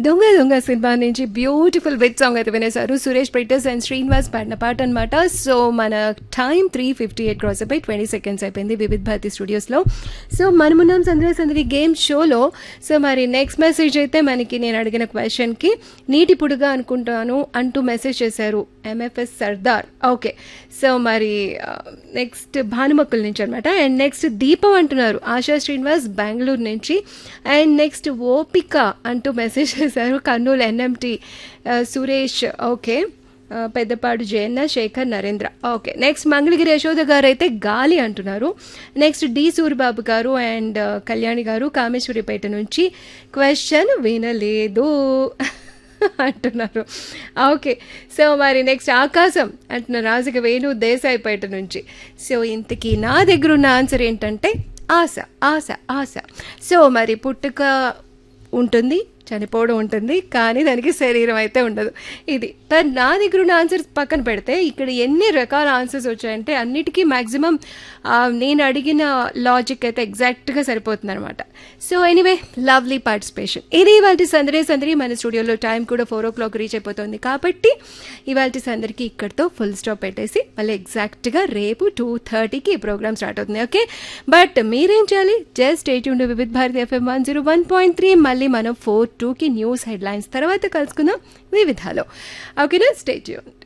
దొంగ దొంగ సినిమా నుంచి బ్యూటిఫుల్ విత్ సాంగ్ అయితే వినేశారు సురేష్ ప్రిటర్స్ అండ్ శ్రీనివాస్ పాడిన పాట అనమాట సో మన time three fifty eight cross అయిపోయి ట్వంటీ సెకండ్స్ అయిపోయింది వివిధ్ భారతి స్టూడియోస్లో సో మనమున్నాం సందరి సందరి గేమ్ షోలో సో మరి నెక్స్ట్ మెసేజ్ అయితే మనకి నేను అడిగిన క్వశ్చన్కి నీటి పుడుగా అనుకుంటాను అంటూ మెసేజ్ చేశారు ఎంఎఫ్ఎస్ సర్దార్ ఓకే సో మరి నెక్స్ట్ భానుమక్కుల నుంచి అనమాట అండ్ నెక్స్ట్ దీపం అంటున్నారు ఆశా శ్రీనివాస్ బెంగళూరు నుంచి అండ్ నెక్స్ట్ ఓపిక అంటూ మెసేజ్ చేశారు కర్నూలు ఎన్ఎంటి సురేష్ ఓకే ఆ, పెద్దపాడు జయన్న శేఖర్ నరేంద్ర ఓకే నెక్స్ట్ మంగళగిరి యశోద గారు అయితే గాలి అంటున్నారు నెక్స్ట్ డి సూరిబాబు గారు అండ్ ఆ, కళ్యాణి గారు కామేశ్వరిపేట నుంచి క్వశ్చన్ వినలేదు అంటున్నారు ఓకే సో మరి నెక్స్ట్ ఆకాశం అంటున్నారు రాజుకి వేణు దేశాయిపేట నుంచి సో ఇంతకీ నా దగ్గర ఉన్న ఆన్సర్ ఏంటంటే ఆశ ఆశ ఆశ సో మరి పుట్టుక ఉంటుంది చనిపోవడం ఉంటుంది కానీ దానికి శరీరం అయితే ఉండదు ఇది మరి నా దగ్గర ఉన్న ఆన్సర్స్ పక్కన పెడితే ఇక్కడ ఎన్ని రకాల ఆన్సర్స్ వచ్చాయంటే అన్నిటికీ మ్యాక్సిమం నేను అడిగిన లాజిక్ అయితే ఎగ్జాక్ట్గా సరిపోతుంది అనమాట సో ఎనీవే లవ్లీ పార్టిసిపేషన్ ఇది ఇవాళ సందడి సందడి మన స్టూడియోలో టైం కూడా ఫోర్ ఓ క్లాక్ రీచ్ అయిపోతుంది కాబట్టి ఇవాళ సందరికి ఇక్కడితో ఫుల్ స్టాప్ పెట్టేసి మళ్ళీ ఎగ్జాక్ట్గా రేపు టూ థర్టీకి ఈ ప్రోగ్రామ్ స్టార్ట్ అవుతుంది ఓకే బట్ మీరేం చేయాలి జస్ట్ ఎయిట్ ఉండే Vividh Bharati FM one zero one point three మళ్ళీ మనం ఫోర్ టూకి న్యూస్ హెడ్లైన్స్ తర్వాత కలుసుకుందాం వివిధాలో ఓకేనా స్టే ట్యూన్డ్